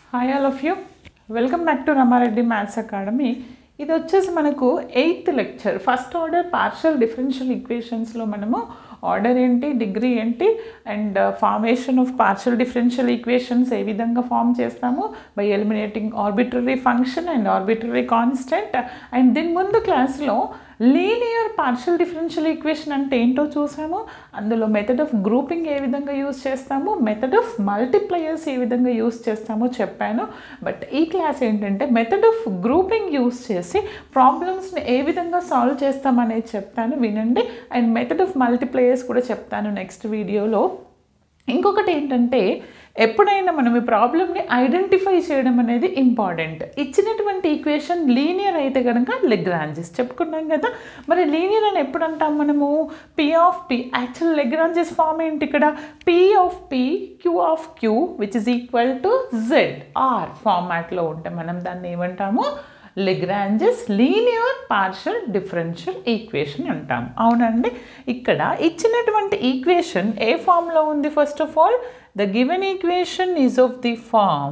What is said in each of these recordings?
Hi all of you welcome back to Rama Reddy maths academy ఇది వచ్చేసి మనకు eighth lecture first order partial differential ఈక్వేషన్స్లో మనము ఆర్డర్ ఏంటి డిగ్రీ ఏంటి and formation of partial differential equations ఏ విధంగా ఫామ్ చేస్తాము by eliminating arbitrary function and arbitrary constant and దీని ముందు క్లాస్లో లీనియర్ పార్షల్ డిఫరెన్షియల్ ఈక్వేషన్ అంటే ఏంటో చూసాము అందులో మెథడ్ ఆఫ్ గ్రూపింగ్ ఏ విధంగా యూస్ చేస్తాము మెథడ్ ఆఫ్ మల్టిప్లయర్స్ ఏ విధంగా యూస్ చేస్తామో చెప్పాను బట్ ఈ క్లాస్ ఏంటంటే మెథడ్ ఆఫ్ గ్రూపింగ్ యూస్ చేసి ప్రాబ్లమ్స్ని ఏ విధంగా సాల్వ్ చేస్తామనేది చెప్తాను వినండి అండ్ మెథడ్ ఆఫ్ మల్టిప్లయర్స్ కూడా చెప్తాను నెక్స్ట్ వీడియోలో ఇంకొకటి ఏంటంటే ఎప్పుడైనా మనం ఈ ప్రాబ్లమ్ని ఐడెంటిఫై చేయడం అనేది ఇంపార్టెంట్ ఇచ్చినటువంటి ఈక్వేషన్ లీనియర్ అయితే కనుక లెగ్రాంజెస్ చెప్పుకున్నాం కదా మరి లీనియర్ అని ఎప్పుడు అంటాం మనము P of P actual Lagrange's form ఏంటి ఇక్కడ P of P Q of Q which is equal to Z R ఫార్మాట్లో ఉంటే మనం దాన్ని ఏమంటాము Lagrange's linear partial differential equation అంటాం అవునండి ఇక్కడ ఇచ్చినటువంటి ఈక్వేషన్ ఏ ఫామ్లో ఉంది first of all the given equation is of the form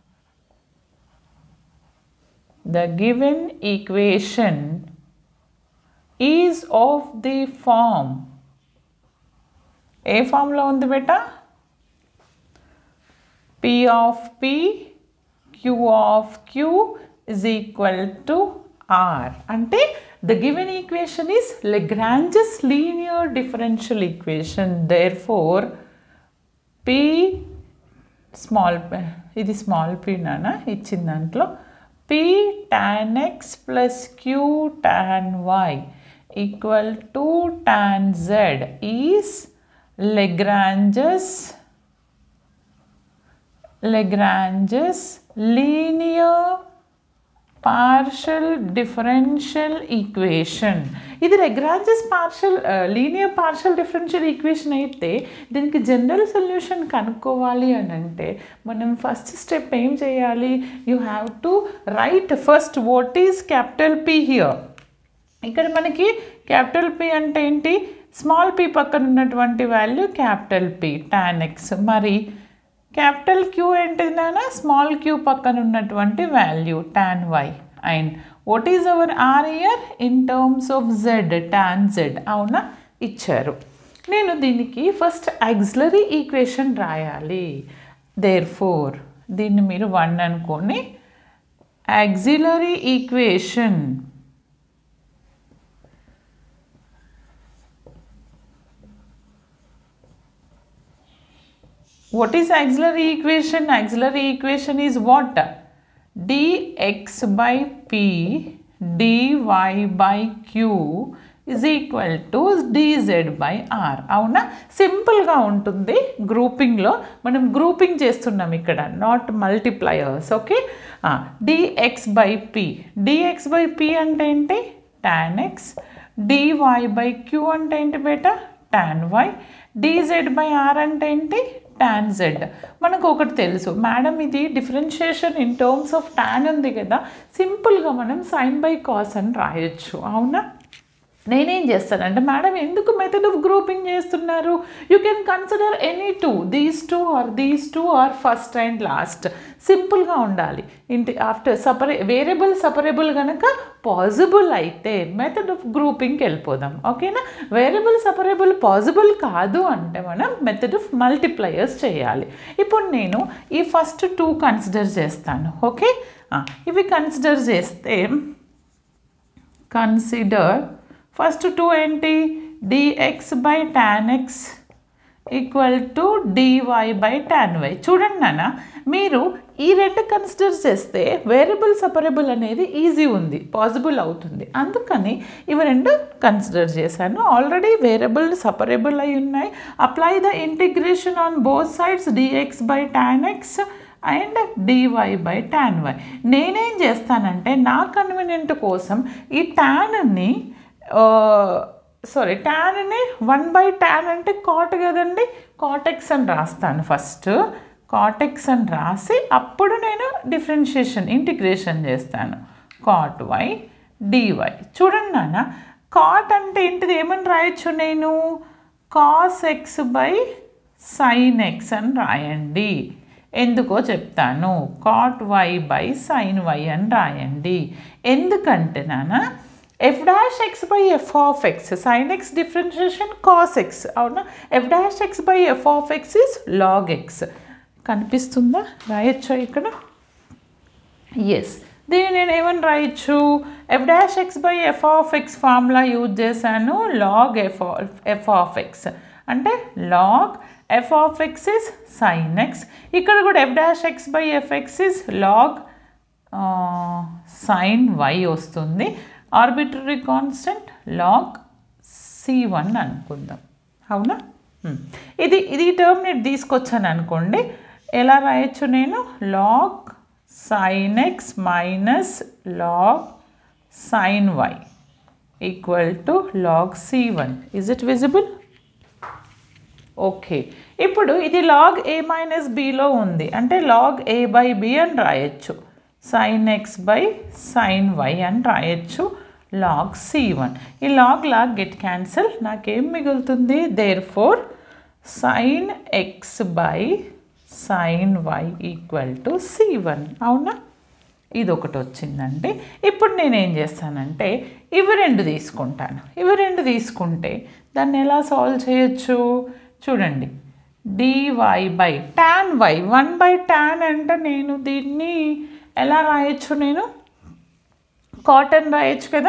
the given equation is of the form ఏ ఫామ్లో ఉంది beta P of P Q of Q is equal to R. అంటే the given equation is Lagrange's linear differential equation. Therefore, P small p ఇది small p నానా ఇచ్చిన దాంట్లో P tan x plus Q tan y equal to tan z is Lagrange's Lagrange's linear partial differential equation ఇది Lagrange's partial linear partial differential equation అయితే దీనికి general solution కనుక్కోవాలి అని అంటే మనం ఫస్ట్ స్టెప్ ఏం చేయాలి you have to write first what is capital P here ఇక్కడ మనకి క్యాపిటల్ పి అంటే ఏంటి స్మాల్ పి పక్కన ఉన్నటువంటి value capital P tan X మరి క్యాపిటల్ క్యూ ఏంటిది నాన్న స్మాల్ క్యూ పక్కన ఉన్నటువంటి value tan Y and what is our R here in terms of Z tan Z అవునా ఇచ్చారు నేను దీనికి ఫస్ట్ యాక్సిలరీ ఈక్వేషన్ రాయాలి దేర్ ఫోర్ దీన్ని మీరు వన్ అనుకొని auxiliary equation what is auxiliary equation auxiliary equation is what dx by p dy by q is equal to dz by r అవునా సింపుల్గా ఉంటుంది గ్రూపింగ్లో మనం గ్రూపింగ్ చేస్తున్నాం ఇక్కడ not multipliers okay D X by P D X by P అంటే ఏంటి tan X D Y by Q అంటే ఏంటి beta tan Y D Z by R అంటే ఏంటి టాన్ జెడ్ మనకు ఒకటి తెలుసు మేడం ఇది differentiation in terms of tan ఉంది కదా సింపుల్గా మనం సైన్ బై కాస్ అని రాయొచ్చు అవునా నేనేం చేస్తానంటే మేడం ఎందుకు మెథడ్ ఆఫ్ గ్రూపింగ్ చేస్తున్నారు you can consider any two these two or these two or first and last సింపుల్గా ఉండాలి ఇంటి ఆఫ్టర్ సపరే వేరియబుల్ సపరేబుల్ కనుక పాసిబుల్ అయితే మెథడ్ ఆఫ్ గ్రూపింగ్కి వెళ్ళిపోదాం ఓకేనా వేరియబుల్ సపరేబుల్ పాసిబుల్ కాదు అంటే మనం మెథడ్ ఆఫ్ మల్టిప్లయర్స్ చేయాలి ఇప్పుడు నేను ఈ ఫస్ట్ టూ కన్సిడర్ చేస్తాను ఓకే ఇవి కన్సిడర్ చేస్తే కన్సిడర్ ఫస్ట్ టూ ఏంటి D X by tan X equal to DY by tan Y చూడండి నాన్న మీరు ఈ రెండు కన్సిడర్ చేస్తే వేరియబుల్ సపరబుల్ అనేది ఈజీ ఉంది పాసిబుల్ అవుతుంది అందుకని ఇవి రెండు కన్సిడర్ చేశాను ఆల్రెడీ వేరియబుల్ సపరబుల్ అయి ఉన్నాయి apply the integration on both sides D X by tan X and D Y by tan Y నేనేం చేస్తానంటే నా కన్వీనియంట్ కోసం ఈ టాన్ని సారీ ట్యాన్ని వన్ బై ట్యాన్ అంటే కాట్ కదండి కాటెక్స్ అని రాస్తాను ఫస్ట్ కాటెక్స్ అని రాసి అప్పుడు నేను డిఫరెన్షియేషన్ ఇంటిగ్రేషన్ చేస్తాను కాట్ వై డివై చూడండి నాన్న కాట్ అంటే ఏంటిది ఏమని రాయొచ్చు నేను cos x by sin x అని రాయండి ఎందుకో చెప్తాను cot y by sin y అని రాయండి ఎందుకంటే నాన్న f dash x by f of x sin x differentiation cos x అవునా f dash x by f of x is log x కనిపిస్తుందా రాయొచ్చా ఇక్కడ ఎస్ దీన్ని నేను ఏమని రాయొచ్చు f dash x by f of x formula use చేశాను log f f of x అంటే log f of x is sin x ఇక్కడ కూడా f dash x by f x is log sin y వస్తుంది arbitrary constant log c one అనుకుందాం అవునా Hmm. ఇది ఇది term నేను తీసుకొచ్చాను అనుకోండి ఎలా రాయొచ్చు నేను log sin x minus log sin y equal to log c one is it visible okay ఇప్పుడు ఇది లాగ్ ఏ మైనస్ బిలో ఉంది అంటే లాగ్ ఏ బై బి అని రాయొచ్చు sin x by sin y అని రాయొచ్చు లాగ్ సి వన్ ఈ log log get cancel నాకేం మిగులుతుంది therefore sin x by sin y equal to c one అవునా ఇది ఒకటి వచ్చిందండి ఇప్పుడు నేను ఏం చేస్తానంటే ఇవి రెండు తీసుకుంటాను ఇవి రెండు తీసుకుంటే దాన్ని ఎలా సాల్వ్ చేయొచ్చు చూడండి dy by tan y one by tan అంటే నేను దీన్ని ఎలా రాయొచ్చు నేను కాటన్ రాయొచ్చు కదా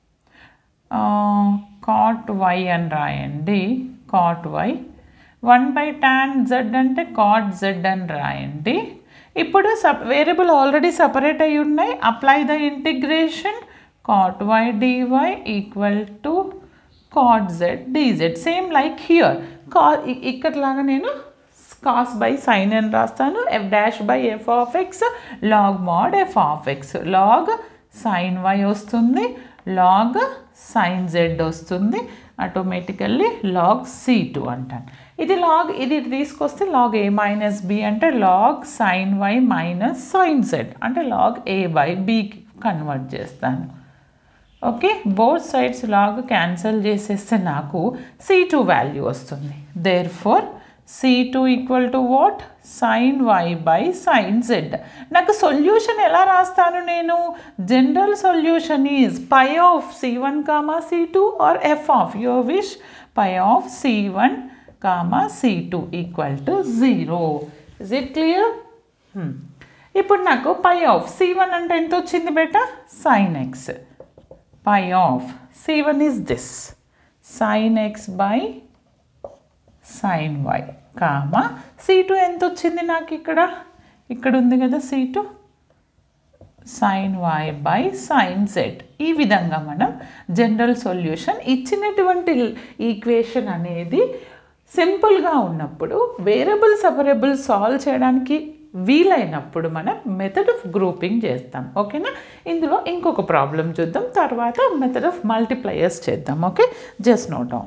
కాట్ వై అని రాయండి cot y one by tan z అంటే కాట్ జెడ్ అని రాయండి ఇప్పుడు సప్ వేరియబుల్ ఆల్రెడీ సపరేట్ అయి ఉన్నాయి apply the integration cot y dy equal to cot z dz same like here కా ఇక్కడలాగా నేను కాస్ బై సైన్ అని రాస్తాను f dash by f of x log mod f of x log sin y వస్తుంది log sin z వస్తుంది automatically log c two అంటాను ఇది log ఇది తీసుకొస్తే లాగ్ ఏ మైనస్ బి అంటే log sin y minus sin z అంటే log a by బికి convert చేస్తాను okay both sides log cancel చేసేస్తే నాకు సి టూ వాల్యూ వస్తుంది therefore c two equal to what sin y by sin z నాకు solution ఎలా రాస్తాను నేను general solution is phi of c one comma c two or f of your wish phi of c one comma c two equal to zero is it clear ఇప్పుడు నాకు పై of c one అంటే ఎంత వచ్చింది బేట sin x phi of c one is this sin x by sin y comma c two ఎంత వచ్చింది నాకు ఇక్కడ ఇక్కడ ఉంది కదా c two sin y by sin z ఈ విధంగా మనం జనరల్ సొల్యూషన్ ఇచ్చినటువంటి ఈక్వేషన్ అనేది సింపుల్గా ఉన్నప్పుడు వేరియబుల్ సపరబుల్ సాల్వ్ చేయడానికి వీలైనప్పుడు మనం మెథడ్ ఆఫ్ గ్రూపింగ్ చేస్తాం ఓకేనా ఇందులో ఇంకొక ప్రాబ్లం చూద్దాం తర్వాత మెథడ్ ఆఫ్ మల్టిప్లయర్స్ చేద్దాం ఓకే జస్ట్ నోట్ డౌన్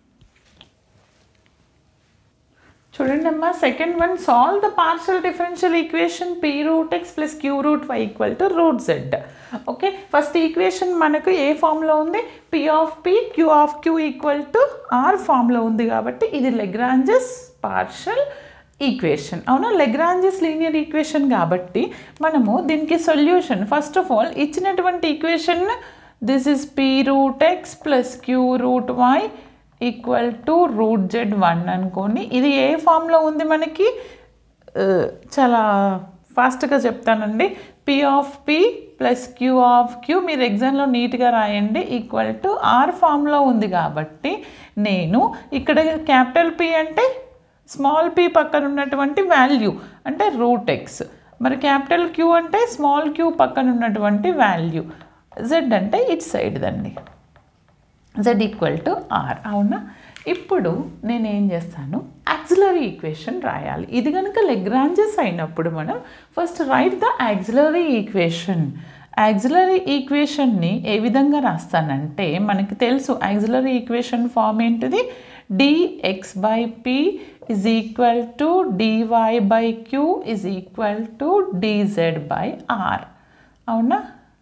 చూడండి అమ్మా second one solve the partial differential equation p root x plus q root y equal to root z okay first equation మనకు ఏ ఫామ్లో ఉంది p of p q of q equal to r ఫామ్లో ఉంది కాబట్టి ఇది లెగ్రాంజెస్ పార్షల్ ఈక్వేషన్ అవునా Lagrange's linear equation కాబట్టి మనము దీనికి సొల్యూషన్ ఫస్ట్ ఆఫ్ ఆల్ ఇచ్చినటువంటి equation this is P root x plus q root y equal to root z one అనుకోండి ఇది ఏ ఫామ్లో ఉంది మనకి ఆ, చాలా ఫాస్ట్గా చెప్తానండి p of p plus q of q మీరు ఎగ్జామ్లో నీట్గా రాయండి ఈక్వల్ టు ఆర్ ఫామ్లో ఉంది కాబట్టి నేను ఇక్కడ క్యాపిటల్ పి అంటే స్మాల్ పి పక్కన ఉన్నటువంటి వాల్యూ అంటే రూట్ ఎక్స్ మరి క్యాపిటల్ క్యూ అంటే స్మాల్ క్యూ పక్కన ఉన్నటువంటి వాల్యూ జెడ్ అంటే ఇట్ సైడ్ దండి జెడ్ ఈక్వల్ టు ఆర్ అవునా ఇప్పుడు నేను ఏం చేస్తాను యాక్సిలరీ ఈక్వేషన్ రాయాలి ఇది కనుక లెగ్రాంజెస్ అయినప్పుడు మనం first write the auxiliary equation auxiliary ఈక్వేషన్ని ఏ విధంగా రాస్తానంటే మనకి తెలుసు యాక్సిలరీ ఈక్వేషన్ ఫామ్ ఏంటిది dx by p is equal to DY by q is equal to dz by r అవునా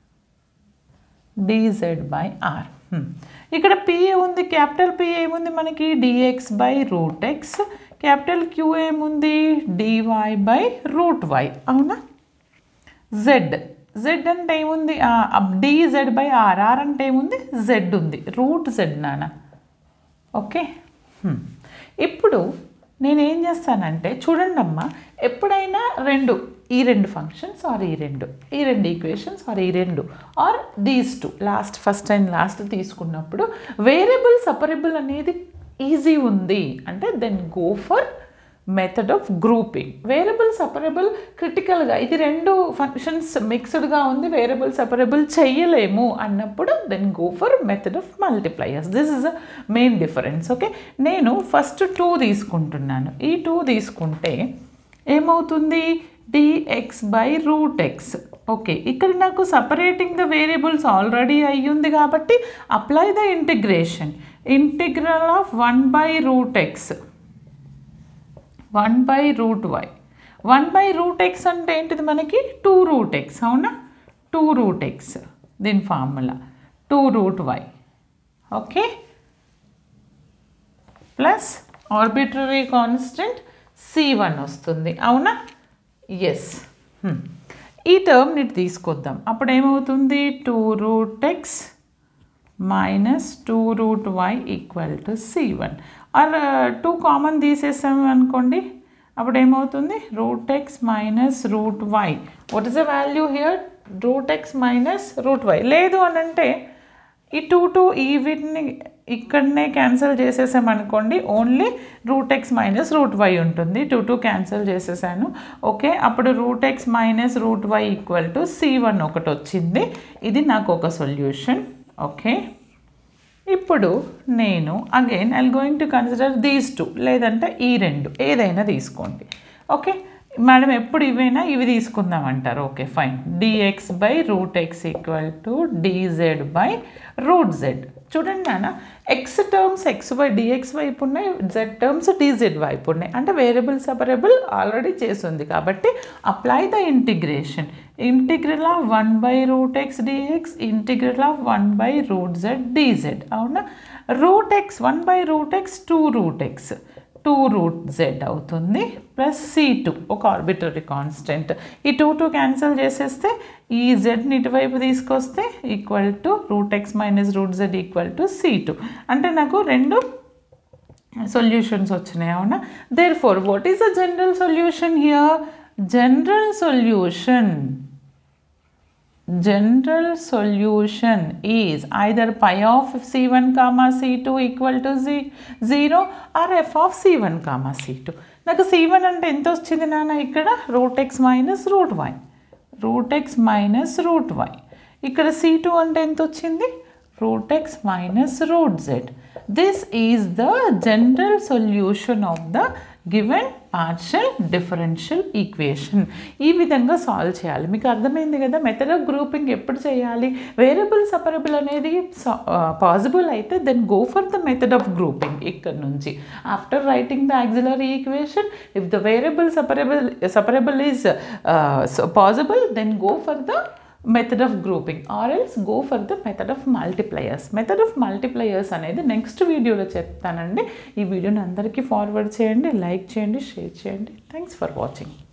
డిజెడ్ బై ఆర్ ఇక్కడ పి ఉంది క్యాపిటల్ పి ఏముంది మనకి dx by root x capital q ఏముంది డివై బై రూట్ వై అవునా z z అంటే ఏముంది d z by r r అంటే ఏముంది జెడ్ ఉంది రూట్ జెడ్ నాన్న ఓకే హ్మ్. ఇప్పుడు నేను ఏం చేస్తానంటే చూడండి అమ్మా ఎప్పుడైనా రెండు ఈ రెండు ఫంక్షన్స్ ఆర్ ఈ రెండు ఈ రెండు ఈక్వేషన్స్ ఆర్ ఈ రెండు or these two last first and last తీసుకున్నప్పుడు వేరియబుల్ సపరబుల్ అనేది ఈజీ ఉంది అంటే then go for method of grouping variable separable క్రిటికల్గా ఇది రెండు ఫంక్షన్స్ మిక్స్డ్గా ఉంది వేరియబుల్ సపరబుల్ చెయ్యలేము అన్నప్పుడు then go for method of multipliers this is a main difference okay నేను ఫస్ట్ టూ తీసుకుంటున్నాను ఈ టూ తీసుకుంటే ఏమవుతుంది dx by root x okay ఇక్కడ నాకు సపరేటింగ్ ద వేరియబుల్స్ ఆల్రెడీ అయ్యింది కాబట్టి apply the integration integral of one by root x one by root y one by root x అంటే ఏంటిది మనకి టూ రూట్ ఎక్స్ అవునా టూ రూట్ ఎక్స్ దీని formula two root y okay plus arbitrary constant c one వస్తుంది అవునా yes ఈ term ఇటు తీసుకొద్దాం అప్పుడు ఏమవుతుంది two root x minus two root y equal to c one or two common తీసేసాము అనుకోండి అప్పుడు ఏమవుతుంది root x minus root y what is the value here root x minus root y లేదు అని అంటే ఈ టూ టూ ఈ వీటిని ఇక్కడనే క్యాన్సిల్ చేసేసామనుకోండి only root x minus root y ఉంటుంది టూ టూ క్యాన్సిల్ చేసేసాను ఓకే అప్పుడు root x minus root y equal to c one ఒకటి వచ్చింది ఇది నాకు ఒక సొల్యూషన్ ఓకే ఇప్పుడు నేను again I going to consider these two లేదంటే ఈ రెండు ఏదైనా తీసుకోండి ఓకే మేడం ఎప్పుడు ఇవైనా ఇవి తీసుకుందాం అంటారు okay fine dx by root x equal to dz by root z చూడండి నాన్న x terms x by dx వైపు ఉన్నాయి జెడ్ టర్మ్స్ డిజెడ్ వైపు ఉన్నాయి అంటే వేరియబుల్ సపరబుల్ ఆల్రెడీ చేసింది కాబట్టి apply the integration integral of one by root x dx integral of one by root z dz అవునా root x one by root x two root x two root z అవుతుంది plus c two ఒక arbitrary constant ఈ two two cancel చేసేస్తే ఈ జెడ్ని ఇటువైపు తీసుకొస్తే equal to root x minus root z equal to c two అంటే నాకు రెండు సొల్యూషన్స్ వచ్చినాయి అవునా therefore what is the general solution here general solution general solution is either pi of c1 comma c2 equal to z 0 or f of c1 comma c2 నాకు c1 అంటే ఎంత వచ్చింది నాన్న ఇక్కడ root x minus root y root x minus root y ఇక్కడ c2 అంటే ఎంత వచ్చింది root x minus root z this is the general solution of the given partial differential equation ఈ విధంగా సాల్వ్ చేయాలి మీకు అర్థమైంది కదా మెథడ్ ఆఫ్ గ్రూపింగ్ ఎప్పుడు చేయాలి వేరియబుల్ సపరబుల్ అనేది పాసిబుల్ అయితే then go for the method of grouping ఇక్కడ నుంచి after writing the auxiliary equation if the variable separable separable is possible then go for the method of grouping or else go for the method of multipliers method of multipliers అనేది next వీడియోలో చెప్తానండి ఈ వీడియోని అందరికీ forward చేయండి like చేయండి share చేయండి thanks for watching